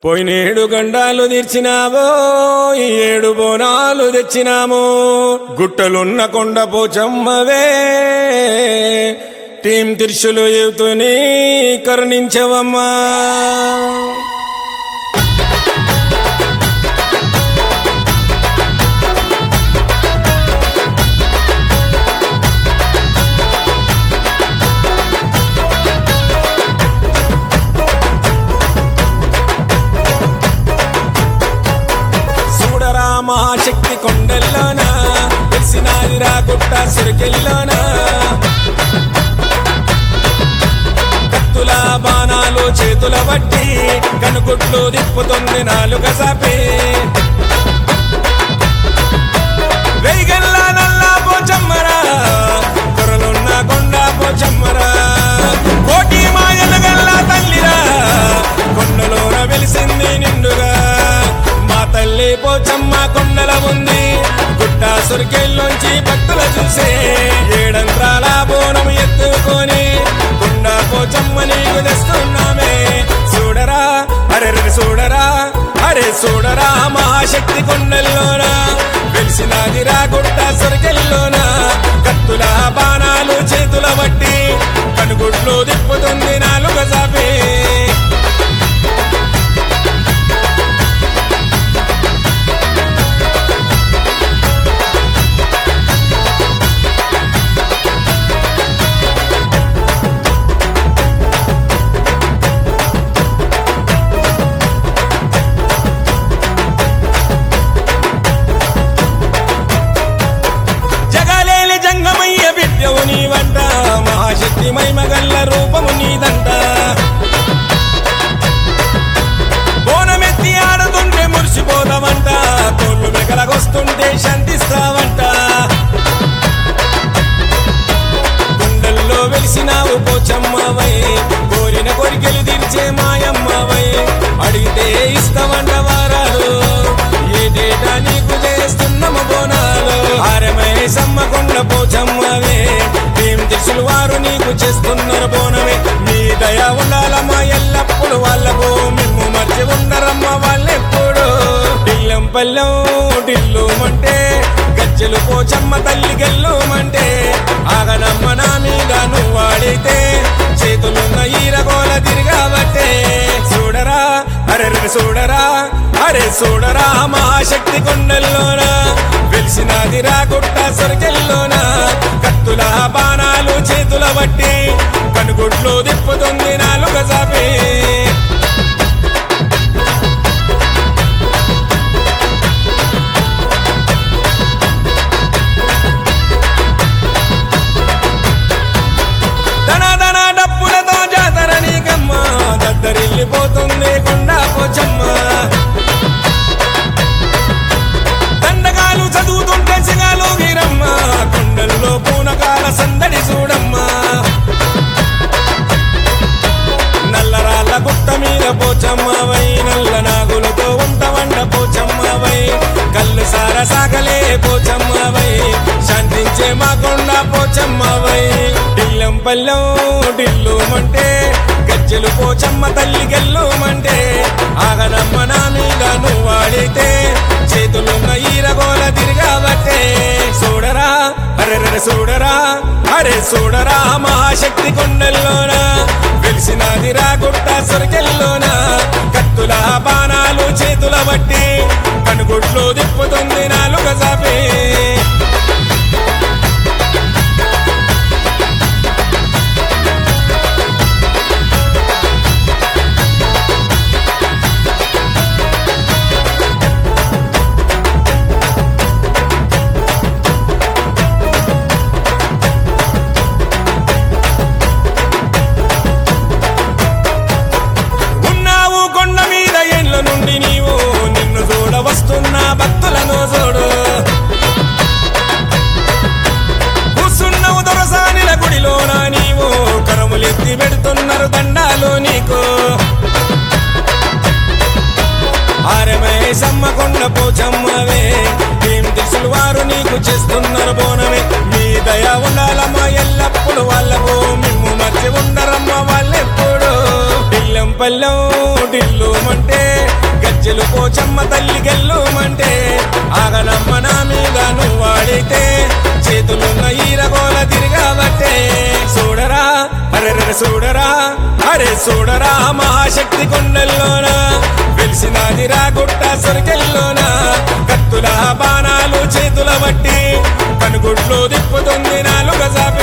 పోయినేడు గండాలు తీర్చినావో ఈ ఏడు బోనాలు తెచ్చినాము గుట్టలున్న కొండ పోచమ్మవే టీం తిరుషులు యువతుని కరుణించవమ్మా చూడరా మహాశక్తి కొండల్లోనా తెలిసినాది రా గుట్ట సురికెల్లోనా కత్తుల బాణాలు చేతుల బట్టి కనుగుట్లు దిప్పుతుంది నాలుగ సాపి వెయ్యగల్ల నల్లా పోచమ్మరా కొరలున్న కొండ పోచమ్మరా కోటి మాయల గల్ల తల్లిరా కొండలోన వెలిసింది నిండుగా మా తల్లి పోచమ్మ కొండల ఉంది గుట్ట సురికెళ్ళొంచి భక్తుల చూసే ఏడంత్రాల బోనం ఎత్తుకొని కొండ పోచమ్మ నీకు తెస్తున్నామే చూడరా అరే చూడరా అరే చూడరా మహాశక్తి కొండల్లోనా వెలిసినది రా గుట్ట సొరకెల్లోనా కత్తుల బాణాలు చేతుల బట్టి కనుగుడ్లు తిప్పుతుంది నాలుగ సాపి జగలేలి జంగమయ్య బిడ్డవు నీవంట మహాశక్తి మైమగల్ల రూపము నీదంట బోనమెత్తి ఆడుతుంటే మురిసిపోతావంట తోళ్ళు మెగలగొస్తుంటే శాంతిస్తావంట గుండెల్లో వెలిసినావు పోచమ్మవై కోరిన కోరికలు తీర్చే మాయమ్మవై అడిగితే ఇస్తావంట వారాలు ఏటేటా నీకు చేస్తున్నాము బోనాలు హారమై సమ్మకొండ పోచమ్మవే ఏం తెలుసులు వారు నీకు చేస్తున్నారు బోనమే నీ దయ ఉండాలమ్మా ఎల్లప్పుడు వాళ్ళకు మిమ్ము మర్చి ఉండరమ్మ వాళ్ళెప్పుడు టిల్లం పల్లెం టిల్లుమంటే గజ్జలు పోచమ్మ తల్లి గెల్లుమంటే ఆగనమ్మ నా మీద నువ్వు వాడితే చేతులున్న ఈరగోల తిరిగాబట్టే చూడరా అరే చూడరా అరే చూడరా మహాశక్తి కొండల్లోనా వెలిసినది రా గుట్ట సొరకెల్లోనా కత్తుల బాణాలు చేతుల బట్టి కనుగుడ్లు తిప్పుతుంది నాలుగ సాపి ధన ధన డప్పులతో జాతర నీకమ్మ దద్దరిల్లిపోతుంది కొండ పోచమ్మ దండగాలు చదువుతుంటే సిగాలు వీరమ్మ కొండల్లో పూనకాల సందడి చూడమ్మా నల్లరాళ్ళ గుట్ట మీద పోచమ్మవై నల్ల నాగులతో ఉంట వంట పోచమ్మవై కళ్ళు సార సాగలే పోచమ్మవై శాంతించే మా కొండ పోచమ్మవై డిల్లం పల్లెం డిల్లుమంటే గజ్జలు పోచమ్మ తల్లి గెల్లుమంటే ఆగనమ్మ నా మీద నువ్వు వాడితే చేతులున్న ఈరగోల తిరిగాబట్టే చూడరా అరే చూడరా అరే చూడరా మహాశక్తి కొండల్లోనా వెలిసినది రా గుట్ట సొరకెల్లోనా కత్తుల బాణాలు చేతుల బట్టి కనుగుడ్లు తిప్పుతుంది నాలుగ సాపి ఉన్నావు కొండ మీద ఎండ్ల నుండి నీవు నిన్ను చూడ వస్తున్న భక్తులను చూడు కూసున్నావు దొరసానిల గుడిలోన నీవు కరములెత్తి పెడుతున్నారు దండాలు నీకు ఆరమే సమ్మకొండ పోచమ్మవే ఏం తెలుసులు వారు నీకు చేస్తున్నారు బోనమే మీ దయ ఉండాలమ్మా ఎల్లప్పుడు వాళ్ళకు మిమ్ము మర్చి ఉండరమ్మా వాళ్ళెప్పుడు టిల్లం పల్లెం టిల్లుమంటే చూడరా మహాశక్తి కొండల్లోన వెలిసినాది రా గుట్ట సొరికెల్లోన కత్తుల బాణాలు చేతుల బట్టి కనుగుడ్లు తిప్పుతుంది నాలుగ జాపి